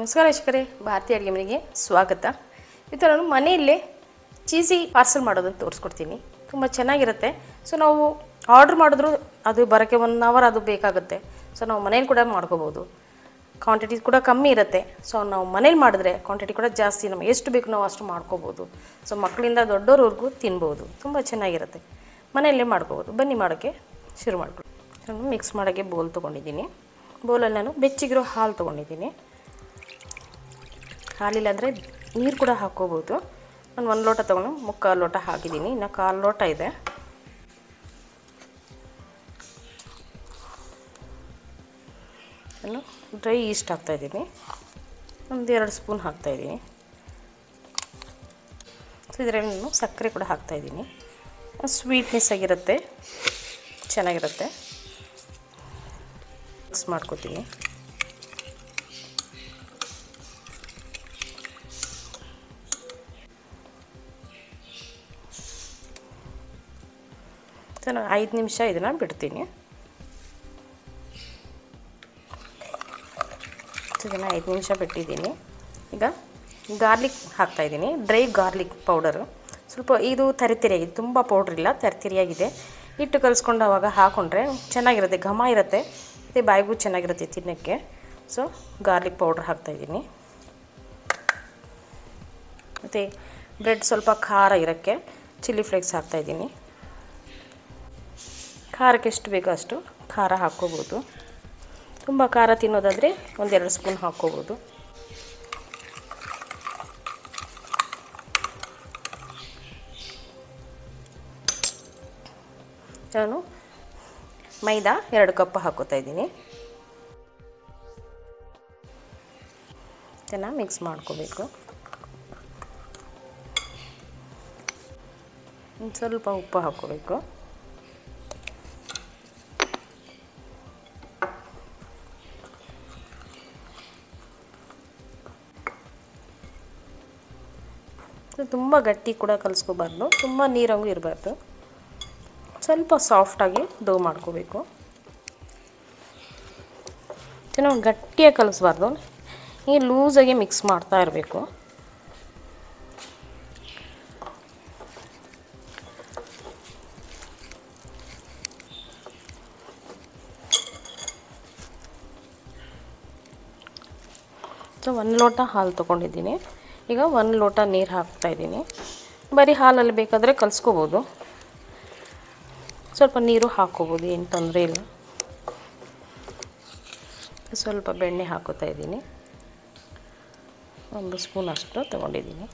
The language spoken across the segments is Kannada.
ನಮಸ್ಕಾರ ಶಿಖರೆ ಭಾರತೀಯ ಅಡುಗೆ ಮನೆಗೆ ಸ್ವಾಗತ ಇವತ್ತು ನಾನು ಮನೆಯಲ್ಲೇ ಚೀಸಿ ಪಾರ್ಸಲ್ ಮಾಡೋದನ್ನು ತೋರಿಸ್ಕೊಡ್ತೀನಿ ತುಂಬ ಚೆನ್ನಾಗಿರುತ್ತೆ ಸೊ ನಾವು ಆರ್ಡ್ರ್ ಮಾಡಿದ್ರು ಅದು ಬರೋಕ್ಕೆ ಒನ್ ಅವರ್ ಅದು ಬೇಕಾಗುತ್ತೆ ಸೊ ನಾವು ಮನೇಲಿ ಕೂಡ ಮಾಡ್ಕೋಬೋದು ಕ್ವಾಂಟಿಟಿ ಕೂಡ ಕಮ್ಮಿ ಇರುತ್ತೆ ಸೊ ನಾವು ಮನೇಲಿ ಮಾಡಿದ್ರೆ ಕ್ವಾಂಟಿಟಿ ಕೂಡ ಜಾಸ್ತಿ ನಮಗೆ ಎಷ್ಟು ಬೇಕು ನಾವು ಅಷ್ಟು ಮಾಡ್ಕೋಬೋದು ಸೊ ಮಕ್ಕಳಿಂದ ದೊಡ್ಡೋರ್ವರೆಗೂ ತಿನ್ಬೋದು ತುಂಬ ಚೆನ್ನಾಗಿರುತ್ತೆ ಮನೆಯಲ್ಲೇ ಮಾಡ್ಕೋಬೋದು ಬನ್ನಿ ಮಾಡೋಕ್ಕೆ ಶುರು ಮಾಡ್ಕೊಳ್ಳಿ ನಾನು ಮಿಕ್ಸ್ ಮಾಡೋಕ್ಕೆ ಬೋಲ್ ತೊಗೊಂಡಿದ್ದೀನಿ ಬೋಲಲ್ಲಿ ನಾನು ಬೆಚ್ಚಗಿರೋ ಹಾಲು ತೊಗೊಂಡಿದ್ದೀನಿ ಹಾಲಿಲ್ಲ ಅಂದರೆ ನೀರು ಕೂಡ ಹಾಕ್ಕೋಬೋದು ನಾನು ಒಂದು ಲೋಟ ತೊಗೊಂಡು ಮುಕ್ಕಾಲು ಲೋಟ ಹಾಕಿದ್ದೀನಿ ಇನ್ನು ಕಾಲು ಲೋಟ ಇದೆ ನಾನು ಡ್ರೈ ಈಸ್ಟ್ ಹಾಕ್ತಾಯಿದ್ದೀನಿ ಒಂದು ಎರಡು ಸ್ಪೂನ್ ಹಾಕ್ತಾಯಿದ್ದೀನಿ ಸೊ ಇದರಲ್ಲಿ ನಾನು ಸಕ್ಕರೆ ಕೂಡ ಹಾಕ್ತಾಯಿದ್ದೀನಿ ಸ್ವೀಟ್ನೆಸ್ ಆಗಿರುತ್ತೆ ಚೆನ್ನಾಗಿರುತ್ತೆ ಮಿಕ್ಸ್ ಮಾಡ್ಕೊತೀನಿ ಸೊ ನಾನು ಐದು ನಿಮಿಷ ಇದನ್ನು ಬಿಡ್ತೀನಿ ಸೊ ಇದನ್ನು ಐದು ನಿಮಿಷ ಬಿಟ್ಟಿದ್ದೀನಿ ಈಗ ಗಾರ್ಲಿಕ್ ಹಾಕ್ತಾಯಿದ್ದೀನಿ ಡ್ರೈ ಗಾರ್ಲಿಕ್ ಪೌಡರು ಸ್ವಲ್ಪ ಇದು ತರಿತರಿಯಾಗಿದೆ ತುಂಬ ಪೌಡ್ರ್ ಇಲ್ಲ ತರಿತರಿಯಾಗಿದೆ ಹಿಟ್ಟು ಕಲಿಸ್ಕೊಂಡು ಅವಾಗ ಹಾಕ್ಕೊಂಡ್ರೆ ಚೆನ್ನಾಗಿರುತ್ತೆ ಘಮ ಇರುತ್ತೆ ಮತ್ತು ಬಾಯಿಗೂ ಚೆನ್ನಾಗಿರುತ್ತೆ ತಿನ್ನೋಕ್ಕೆ ಸೊ ಗಾರ್ಲಿಕ್ ಪೌಡ್ರ್ ಹಾಕ್ತಾಯಿದ್ದೀನಿ ಮತ್ತು ಬ್ರೆಡ್ ಸ್ವಲ್ಪ ಖಾರ ಇರೋಕ್ಕೆ ಚಿಲ್ಲಿ ಫ್ಲೇಕ್ಸ್ ಹಾಕ್ತಾಯಿದ್ದೀನಿ ಖಾರಕ್ಕೆ ಎಷ್ಟು ಬೇಕೋ ಅಷ್ಟು ಖಾರ ಹಾಕ್ಕೋಬೋದು ತುಂಬ ಖಾರ ತಿನ್ನೋದಾದರೆ ಒಂದೆರಡು ಸ್ಪೂನ್ ಹಾಕ್ಕೋಬೋದು ನಾನು ಮೈದಾ ಎರಡು ಕಪ್ ಹಾಕೋತಾ ಇದ್ದೀನಿ ಚೆನ್ನಾಗಿ ಮಿಕ್ಸ್ ಮಾಡ್ಕೋಬೇಕು ಒಂದು ಸ್ವಲ್ಪ ಉಪ್ಪು ಹಾಕ್ಕೋಬೇಕು ತುಂಬ ಗಟ್ಟಿ ಕೂಡ ಕಲಿಸ್ಕೋಬಾರ್ದು ತುಂಬ ನೀರಂಗೂ ಇರಬಾರ್ದು ಸ್ವಲ್ಪ ಸಾಫ್ಟಾಗಿ ಡೋ ಮಾಡ್ಕೋಬೇಕು ನಾವು ಗಟ್ಟಿಯಾಗಿ ಕಲಿಸ್ಬಾರ್ದು ಈ ಲೂಸಾಗಿ ಮಿಕ್ಸ್ ಮಾಡ್ತಾ ಇರಬೇಕು ಸೊ ಒಂದು ಲೋಟ ಹಾಲು ತೊಗೊಂಡಿದ್ದೀನಿ ಈಗ ಒಂದು ಲೋಟ ನೀರು ಹಾಕ್ತಾಯಿದ್ದೀನಿ ಬರೀ ಹಾಲಲ್ಲಿ ಬೇಕಾದರೆ ಕಲಿಸ್ಕೋಬೋದು ಸ್ವಲ್ಪ ನೀರು ಹಾಕ್ಕೋಬೋದು ಏನು ತೊಂದರೆ ಇಲ್ಲ ಸ್ವಲ್ಪ ಬೆಣ್ಣೆ ಹಾಕೋತಾ ಇದ್ದೀನಿ ಒಂದು ಸ್ಪೂನ್ ಅಷ್ಟು ತೊಗೊಂಡಿದ್ದೀನಿ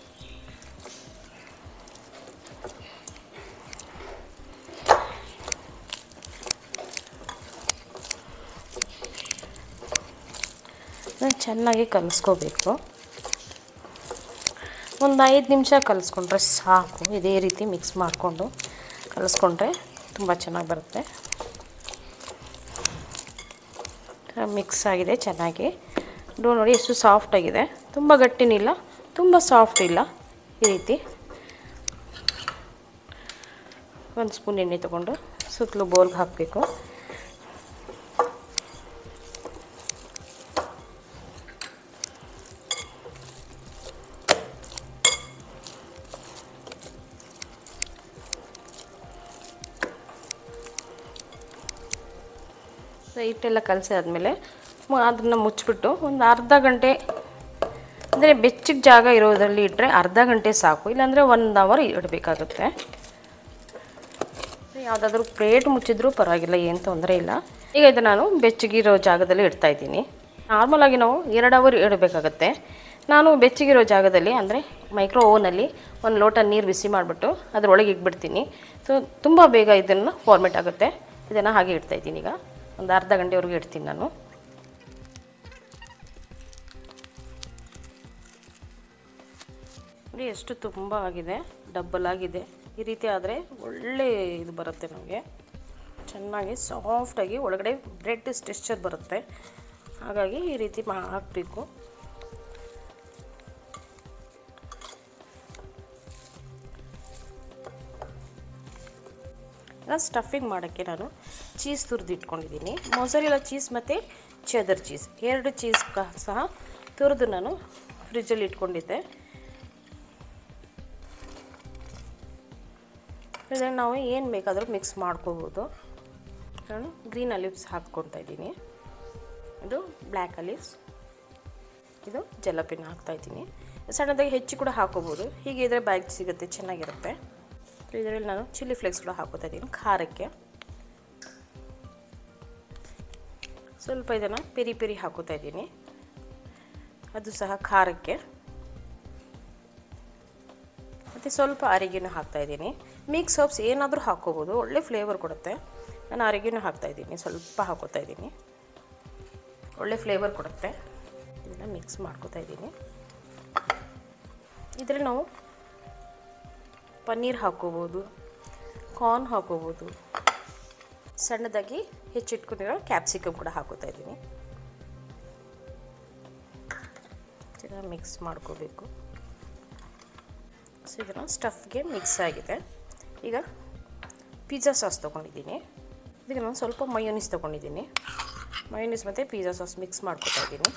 ಚೆನ್ನಾಗಿ ಕಲಿಸ್ಕೋಬೇಕು ಒಂದು ಐದು ನಿಮಿಷ ಕಲಿಸ್ಕೊಂಡ್ರೆ ಸಾಕು ಇದೇ ರೀತಿ ಮಿಕ್ಸ್ ಮಾಡಿಕೊಂಡು ಕಲಿಸ್ಕೊಂಡ್ರೆ ತುಂಬ ಚೆನ್ನಾಗಿ ಬರುತ್ತೆ ಮಿಕ್ಸ್ ಆಗಿದೆ ಚೆನ್ನಾಗಿ ಡೋ ನೋಡಿ ಎಷ್ಟು ಸಾಫ್ಟಾಗಿದೆ ತುಂಬ ಗಟ್ಟಿನಿಲ್ಲ ತುಂಬ ಸಾಫ್ಟ್ ಇಲ್ಲ ಈ ರೀತಿ ಒಂದು ಸ್ಪೂನ್ ಎಣ್ಣೆ ತೊಗೊಂಡು ಸುತ್ತಲೂ ಬೋಲ್ಗೆ ಹಾಕಬೇಕು ಹಿಟ್ಟೆಲ್ಲ ಕಲಸಿ ಆದಮೇಲೆ ಅದನ್ನು ಮುಚ್ಚಿಬಿಟ್ಟು ಒಂದು ಅರ್ಧ ಗಂಟೆ ಅಂದರೆ ಬೆಚ್ಚಗೆ ಜಾಗ ಇರೋದರಲ್ಲಿ ಇಟ್ಟರೆ ಅರ್ಧ ಗಂಟೆ ಸಾಕು ಇಲ್ಲಾಂದರೆ ಒನ್ ಅವರ್ ಇಡಬೇಕಾಗುತ್ತೆ ಯಾವುದಾದ್ರೂ ಪ್ಲೇಟ್ ಮುಚ್ಚಿದ್ರೂ ಪರವಾಗಿಲ್ಲ ಏನು ತೊಂದರೆ ಇಲ್ಲ ಈಗ ಇದು ನಾನು ಬೆಚ್ಚಗಿರೋ ಜಾಗದಲ್ಲಿ ಇಡ್ತಾ ಇದ್ದೀನಿ ನಾರ್ಮಲಾಗಿ ನಾವು ಎರಡು ಅವರ್ ಇಡಬೇಕಾಗತ್ತೆ ನಾನು ಬೆಚ್ಚಗಿರೋ ಜಾಗದಲ್ಲಿ ಅಂದರೆ ಮೈಕ್ರೋ ಓವನಲ್ಲಿ ಒಂದು ಲೋಟ ನೀರು ಬಿಸಿ ಮಾಡಿಬಿಟ್ಟು ಅದರೊಳಗೆ ಇಟ್ಬಿಡ್ತೀನಿ ಸೊ ತುಂಬ ಬೇಗ ಇದನ್ನು ಫಾರ್ಮೆಟ್ ಆಗುತ್ತೆ ಇದನ್ನು ಹಾಗೆ ಇಡ್ತಾ ಇದ್ದೀನಿ ಈಗ ಒಂದು ಅರ್ಧ ಗಂಟೆವರೆಗೂ ಇಡ್ತೀನಿ ನಾನು ನೋಡಿ ಎಷ್ಟು ತುಂಬ ಆಗಿದೆ ಡಬ್ಬಲ್ ಆಗಿದೆ ಈ ರೀತಿ ಆದರೆ ಒಳ್ಳೆ ಇದು ಬರುತ್ತೆ ನಮಗೆ ಚೆನ್ನಾಗಿ ಸಾಫ್ಟಾಗಿ ಒಳಗಡೆ ಬ್ರೆಡ್ ಟೆಕ್ಸ್ಚರ್ ಬರುತ್ತೆ ಹಾಗಾಗಿ ಈ ರೀತಿ ಮಾ ಹಾಕಬೇಕು ಈಗ ಸ್ಟಫಿಂಗ್ ಮಾಡೋಕ್ಕೆ ನಾನು ಚೀಸ್ ತುರಿದು ಇಟ್ಕೊಂಡಿದ್ದೀನಿ ಮೊಸರಿಲ್ಲ ಚೀಸ್ ಮತ್ತು ಚೆದರ್ ಚೀಸ್ ಎರಡು ಚೀಸ್ ಸಹ ತುರಿದು ನಾನು ಫ್ರಿಜ್ಜಲ್ಲಿ ಇಟ್ಕೊಂಡಿದ್ದೆ ಇದನ್ನು ನಾವು ಏನು ಬೇಕಾದರೂ ಮಿಕ್ಸ್ ಮಾಡ್ಕೋಬೋದು ನಾನು ಗ್ರೀನ್ ಅಲಿವ್ಸ್ ಹಾಕ್ಕೊತಾ ಇದ್ದೀನಿ ಇದು ಬ್ಲ್ಯಾಕ್ ಅಲಿವ್ಸ್ ಇದು ಜಲಪಿನ ಹಾಕ್ತಾಯಿದ್ದೀನಿ ಸಣ್ಣದಾಗಿ ಹೆಚ್ಚು ಕೂಡ ಹಾಕೋಬೋದು ಹೀಗೆ ಇದ್ರೆ ಬ್ಯಾಗ್ ಸಿಗುತ್ತೆ ಚೆನ್ನಾಗಿರುತ್ತೆ ಇದರಲ್ಲಿ ನಾನು ಚಿಲ್ಲಿ ಫ್ಲೇಕ್ಸ್ ಕೂಡ ಹಾಕೋತಾ ಇದ್ದೀನಿ ಖಾರಕ್ಕೆ ಸ್ವಲ್ಪ ಇದನ್ನು ಪೆರಿ ಪೆರಿ ಹಾಕೋತಾ ಇದ್ದೀನಿ ಅದು ಸಹ ಖಾರಕ್ಕೆ ಮತ್ತು ಸ್ವಲ್ಪ ಅರಿಗೆನೂ ಹಾಕ್ತಾಯಿದ್ದೀನಿ ಮಿಕ್ಸ್ ಹರ್ಬ್ಸ್ ಏನಾದರೂ ಹಾಕ್ಕೋಬೋದು ಒಳ್ಳೆ ಫ್ಲೇವರ್ ಕೊಡುತ್ತೆ ನಾನು ಅರಿಗೆನೂ ಹಾಕ್ತಾಯಿದ್ದೀನಿ ಸ್ವಲ್ಪ ಹಾಕೋತಾ ಇದ್ದೀನಿ ಒಳ್ಳೆ ಫ್ಲೇವರ್ ಕೊಡುತ್ತೆ ಇದನ್ನು ಮಿಕ್ಸ್ ಮಾಡ್ಕೋತಾ ಇದ್ದೀನಿ ಇದರಲ್ಲಿ ನಾವು ಪನ್ನೀರ್ ಹಾಕ್ಕೋಬೋದು ಕಾರ್ನ್ ಹಾಕ್ಕೋಬೋದು ಸಣ್ಣದಾಗಿ ಹೆಚ್ಚಿಟ್ಕೊಂಡಿರೋ ಕ್ಯಾಪ್ಸಿಕಮ್ ಕೂಡ ಹಾಕೋತಾ ಇದ್ದೀನಿ ಚೆನ್ನಾಗಿ ಮಿಕ್ಸ್ ಮಾಡ್ಕೋಬೇಕು ಸೊ ಇದನ್ನು ಸ್ಟಫ್ಗೆ ಮಿಕ್ಸ್ ಆಗಿದೆ ಈಗ ಪಿಜ್ಜಾ ಸಾಸ್ ತೊಗೊಂಡಿದ್ದೀನಿ ಇದಕ್ಕೆ ನಾನು ಸ್ವಲ್ಪ ಮಯೋನೀಸ್ ತೊಗೊಂಡಿದ್ದೀನಿ ಮಯೋನೀಸ್ ಮತ್ತು ಪಿಜ್ಜಾ ಸಾಸ್ ಮಿಕ್ಸ್ ಮಾಡ್ಕೊತಾ ಇದ್ದೀನಿ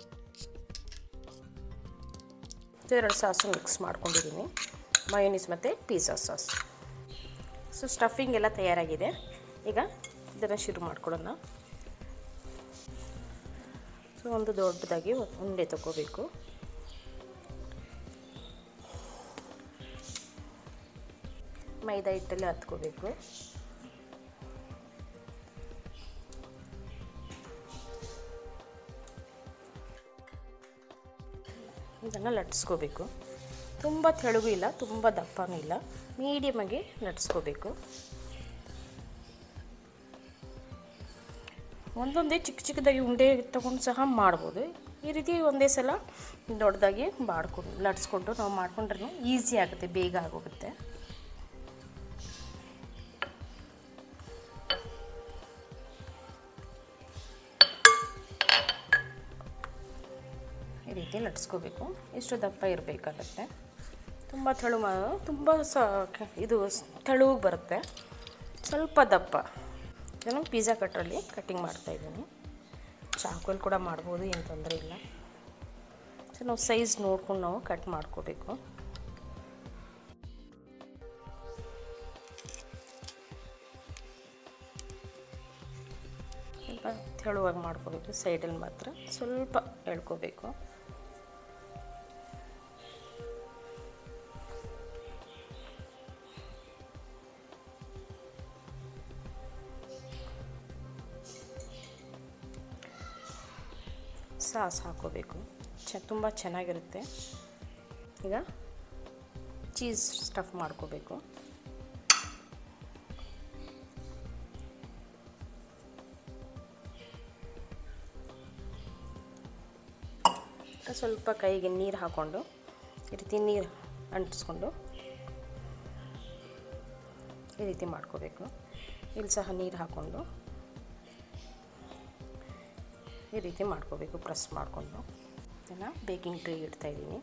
ಎರಡು ಸಾಸು ಮಿಕ್ಸ್ ಮಾಡ್ಕೊಂಡಿದ್ದೀನಿ ಮಯೋನೀಸ್ ಮತ್ತು ಪಿಜ್ಜಾ ಸಾಸ್ ಸೊ ಸ್ಟಫಿಂಗ್ ಎಲ್ಲ ತಯಾರಾಗಿದೆ ಈಗ ಇದನ್ನು ಶುರು ಮಾಡ್ಕೊಳ್ಳೋಣ ಸೊ ಒಂದು ದೊಡ್ಡದಾಗಿ ಉಂಡೆ ತಗೋಬೇಕು ಮೈದಾ ಹಿಟ್ಟಲ್ಲಿ ಹತ್ಕೋಬೇಕು ಇದನ್ನು ಲಟ್ಸ್ಕೋಬೇಕು ತುಂಬ ತೆಳುಗೂ ಇಲ್ಲ ತುಂಬ ದಪ್ಪನೂ ಇಲ್ಲ ಮೀಡಿಯಮಾಗಿ ಲಟ್ಸ್ಕೋಬೇಕು ಒಂದೊಂದೇ ಚಿಕ್ಕ ಚಿಕ್ಕದಾಗಿ ಉಂಡೆ ತೊಗೊಂಡು ಸಹ ಮಾಡ್ಬೋದು ಈ ರೀತಿ ಒಂದೇ ಸಲ ದೊಡ್ಡದಾಗಿ ಮಾಡ್ಕೊಂಡು ಲಟ್ಸ್ಕೊಂಡು ನಾವು ಮಾಡ್ಕೊಂಡ್ರೆ ಈಸಿ ಆಗುತ್ತೆ ಬೇಗ ಆಗೋಗುತ್ತೆ ಈ ರೀತಿ ಲಟ್ಸ್ಕೋಬೇಕು ಇಷ್ಟು ದಪ್ಪ ಇರಬೇಕಾಗತ್ತೆ ತುಂಬ ತೆಳು ಮಾ ತುಂಬ ಸ ಇದು ತೆಳುಗೆ ಬರುತ್ತೆ ಸ್ವಲ್ಪ ದಪ್ಪ ಇದನ್ನು ಪಿಜ್ಜಾ ಕಟ್ರಲ್ಲಿ ಕಟ್ಟಿಂಗ್ ಮಾಡ್ತಾಯಿದ್ದೀನಿ ಚಾಕುಲ್ ಕೂಡ ಮಾಡ್ಬೋದು ಏನು ತೊಂದರೆ ಇಲ್ಲ ಸೊ ನಾವು ಸೈಜ್ ನೋಡ್ಕೊಂಡು ನಾವು ಕಟ್ ಮಾಡ್ಕೋಬೇಕು ಸ್ವಲ್ಪ ತೆಳುವಾಗಿ ಮಾಡ್ಕೋಬೇಕು ಸೈಡಲ್ಲಿ ಮಾತ್ರ ಸ್ವಲ್ಪ ಎಳ್ಕೋಬೇಕು ಸಾಸ್ ಹಾಕೋಬೇಕು ಚ ತುಂಬ ಚೆನ್ನಾಗಿರುತ್ತೆ ಈಗ ಚೀಸ್ ಸ್ಟಫ್ ಮಾಡ್ಕೋಬೇಕು ಸ್ವಲ್ಪ ಕೈಗೆ ನೀರು ಹಾಕ್ಕೊಂಡು ಈ ರೀತಿ ನೀರು ಅಂಟಿಸ್ಕೊಂಡು ಈ ರೀತಿ ಮಾಡ್ಕೋಬೇಕು ಇಲ್ಲಿ ಸಹ ನೀರು ಹಾಕ್ಕೊಂಡು ಈ ರೀತಿ ಮಾಡ್ಕೋಬೇಕು ಪ್ರೆಸ್ ಮಾಡಿಕೊಂಡು ಇದನ್ನು ಬೇಕಿಂಗ್ ಟ್ರೇ ಇಡ್ತಾಯಿದ್ದೀನಿ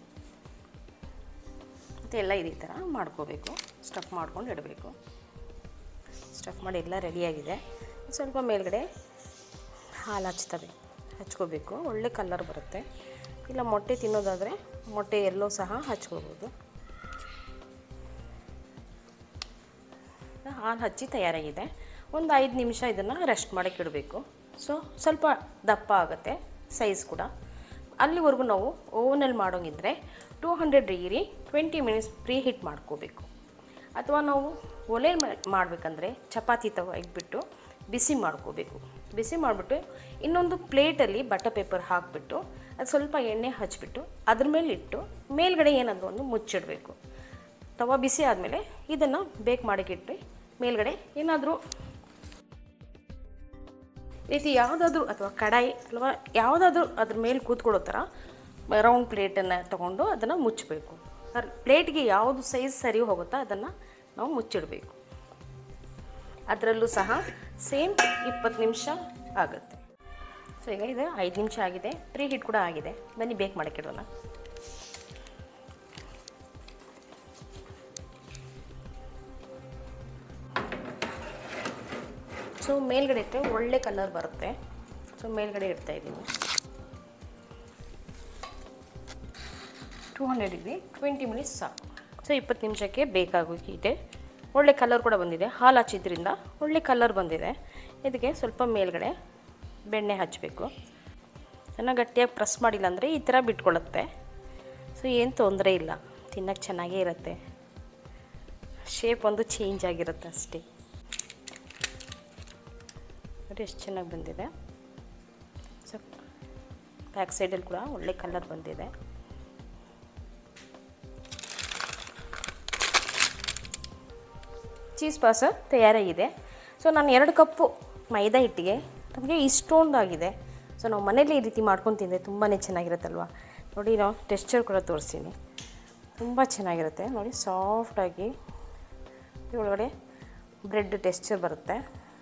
ಮತ್ತು ಎಲ್ಲ ಇದೇ ಥರ ಮಾಡ್ಕೋಬೇಕು ಸ್ಟಫ್ ಮಾಡ್ಕೊಂಡು ಇಡಬೇಕು ಸ್ಟಫ್ ಮಾಡಿ ಎಲ್ಲ ರೆಡಿಯಾಗಿದೆ ಸ್ವಲ್ಪ ಮೇಲ್ಗಡೆ ಹಾಲು ಹಚ್ತವೆ ಹಚ್ಕೋಬೇಕು ಒಳ್ಳೆ ಕಲರ್ ಬರುತ್ತೆ ಇಲ್ಲ ಮೊಟ್ಟೆ ತಿನ್ನೋದಾದರೆ ಮೊಟ್ಟೆ ಎಲ್ಲೋ ಸಹ ಹಚ್ಕೋಬೋದು ಹಾಲು ಹಚ್ಚಿ ತಯಾರಾಗಿದೆ ಒಂದು ಐದು ನಿಮಿಷ ಇದನ್ನು ರೆಸ್ಟ್ ಮಾಡೋಕ್ಕೆ ಇಡಬೇಕು ಸೊ ಸ್ವಲ್ಪ ದಪ್ಪ ಆಗುತ್ತೆ ಸೈಜ್ ಕೂಡ ಅಲ್ಲಿವರೆಗೂ ನಾವು ಓವನಲ್ಲಿ ಮಾಡೋಂಗಿದ್ರೆ two hundred degree twenty minutes preheat ಮಾಡ್ಕೋಬೇಕು ಅಥವಾ ನಾವು ಒಲೆ ಮಾಡಬೇಕಂದ್ರೆ ಚಪಾತಿ ತವ ಇಟ್ಬಿಟ್ಟು ಬಿಸಿ ಮಾಡ್ಕೋಬೇಕು ಬಿಸಿ ಮಾಡಿಬಿಟ್ಟು ಇನ್ನೊಂದು ಪ್ಲೇಟಲ್ಲಿ ಬಟರ್ ಪೇಪರ್ ಹಾಕಿಬಿಟ್ಟು ಅದು ಸ್ವಲ್ಪ ಎಣ್ಣೆ ಹಚ್ಬಿಟ್ಟು ಅದ್ರ ಮೇಲೆ ಇಟ್ಟು ಮೇಲ್ಗಡೆ ಏನಾದರೂ ಒಂದು ಮುಚ್ಚಿಡಬೇಕು ತವ ಬಿಸಿ ಆದಮೇಲೆ ಇದನ್ನು ಬೇಕ್ ಮಾಡೋಕ್ಕಿಟ್ಟು ಮೇಲ್ಗಡೆ ಏನಾದರೂ ರೀತಿ ಯಾವುದಾದ್ರೂ ಅಥವಾ ಕಡಾಯಿ ಅಥವಾ ಯಾವುದಾದ್ರೂ ಅದ್ರ ಮೇಲೆ ಕೂತ್ಕೊಳ್ಳೋ ಥರ ರೌಂಡ್ ಪ್ಲೇಟನ್ನು ತೊಗೊಂಡು ಅದನ್ನು ಮುಚ್ಚಬೇಕು ಪ್ಲೇಟ್ಗೆ ಯಾವುದು ಸೈಜ್ ಸರಿ ಹೋಗುತ್ತೋ ಅದನ್ನು ನಾವು ಮುಚ್ಚಿಡಬೇಕು ಅದರಲ್ಲೂ ಸಹ ಸೇಮ್ ಇಪ್ಪತ್ತು ನಿಮಿಷ ಆಗುತ್ತೆ ಸೊ ಈಗ ಇದು ಐದು ನಿಮಿಷ ಆಗಿದೆ ಪ್ರೀ ಹೀಟ್ ಕೂಡ ಆಗಿದೆ ಬನ್ನಿ ಬೇಕ್ ಮಾಡೋಕ್ಕಿಡೋಣ ಸೊ ಮೇಲ್ಗಡೆ ಇಟ್ಟರೆ ಒಳ್ಳೆ ಕಲರ್ ಬರುತ್ತೆ ಸೊ ಮೇಲ್ಗಡೆ ಇಡ್ತಾ ಇದ್ದೀನಿ two hundred degree twenty minutes ಸಾಕು ಸೊ ಇಪ್ಪತ್ತು ನಿಮಿಷಕ್ಕೆ ಬೇಕಾಗೋಗಿದೆ ಒಳ್ಳೆ ಕಲರ್ ಕೂಡ ಬಂದಿದೆ ಹಾಲು ಹಚ್ಚಿದ್ರಿಂದ ಒಳ್ಳೆ ಕಲರ್ ಬಂದಿದೆ ಇದಕ್ಕೆ ಸ್ವಲ್ಪ ಮೇಲ್ಗಡೆ ಬೆಣ್ಣೆ ಹಚ್ಚಬೇಕು ಚೆನ್ನಾಗಿ ಗಟ್ಟಿಯಾಗಿ ಪ್ರೆಸ್ ಮಾಡಿಲ್ಲ ಅಂದರೆ ಈ ಥರ ಬಿಟ್ಕೊಳ್ಳುತ್ತೆ ಸೊ ಏನು ತೊಂದರೆ ಇಲ್ಲ ತಿನ್ನೋಕ್ಕೆ ಚೆನ್ನಾಗೇ ಇರುತ್ತೆ ಶೇಪ್ ಒಂದು ಚೇಂಜ್ ಆಗಿರುತ್ತೆ ಅಷ್ಟೇ ನೋಡಿ ಎಷ್ಟು ಚೆನ್ನಾಗಿ ಬಂದಿದೆ ಸೊ ಬ್ಯಾಕ್ ಸೈಡಲ್ಲಿ ಕೂಡ ಒಳ್ಳೆ ಕಲರ್ ಬಂದಿದೆ ಚೀಸ್ ಪಾಸ ತಯಾರಾಗಿದೆ ಸೊ ನಾನು ಎರಡು ಕಪ್ಪು ಮೈದಾ ಹಿಟ್ಟಿಗೆ ನಮಗೆ ಇಷ್ಟೊಂದಾಗಿದೆ ಸೊ ನಾವು ಮನೇಲಿ ಈ ರೀತಿ ಮಾಡ್ಕೊಂಡು ತಿಂದರೆ ತುಂಬಾ ಚೆನ್ನಾಗಿರುತ್ತಲ್ವ ನೋಡಿ ನಾವು ಟೆಕ್ಸ್ಚರ್ ಕೂಡ ತೋರಿಸ್ತೀನಿ ತುಂಬ ಚೆನ್ನಾಗಿರುತ್ತೆ ನೋಡಿ ಸಾಫ್ಟಾಗಿ ಒಳಗಡೆ ಬ್ರೆಡ್ ಟೆಕ್ಸ್ಚರ್ ಬರುತ್ತೆ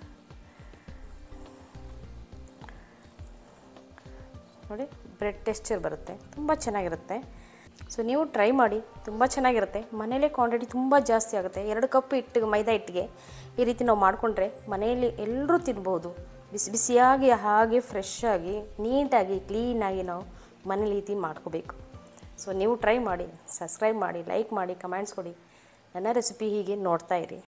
ನೋಡಿ ಬ್ರೆಡ್ ಟೆಕ್ಸ್ಚರ್ ಬರುತ್ತೆ ತುಂಬ ಚೆನ್ನಾಗಿರುತ್ತೆ ಸೊ ನೀವು ಟ್ರೈ ಮಾಡಿ ತುಂಬ ಚೆನ್ನಾಗಿರುತ್ತೆ ಮನೇಲೇ ಕ್ವಾಂಟಿಟಿ ತುಂಬ ಜಾಸ್ತಿ ಆಗುತ್ತೆ ಎರಡು ಕಪ್ ಹಿಟ್ಟಿಗೆ ಮೈದಾ ಹಿಟ್ಟಿಗೆ ಈ ರೀತಿ ನಾವು ಮಾಡಿಕೊಂಡ್ರೆ ಮನೆಯಲ್ಲಿ ಎಲ್ಲರೂ ತಿನ್ಬೋದು ಬಿಸಿ ಬಿಸಿಯಾಗಿ ಹಾಗೆ ಫ್ರೆಶ್ ಆಗಿ ನೀಟಾಗಿ ಕ್ಲೀನಾಗಿ ನಾವು ಮನೇಲಿ ಈ ರೀತಿ ಮಾಡ್ಕೋಬೇಕು ಸೊ ನೀವು ಟ್ರೈ ಮಾಡಿ ಸಬ್ಸ್ಕ್ರೈಬ್ ಮಾಡಿ ಲೈಕ್ ಮಾಡಿ ಕಮೆಂಟ್ಸ್ ಕೊಡಿ ನನ್ನ ರೆಸಿಪಿ ಹೀಗೆ ನೋಡ್ತಾ ಇರಿ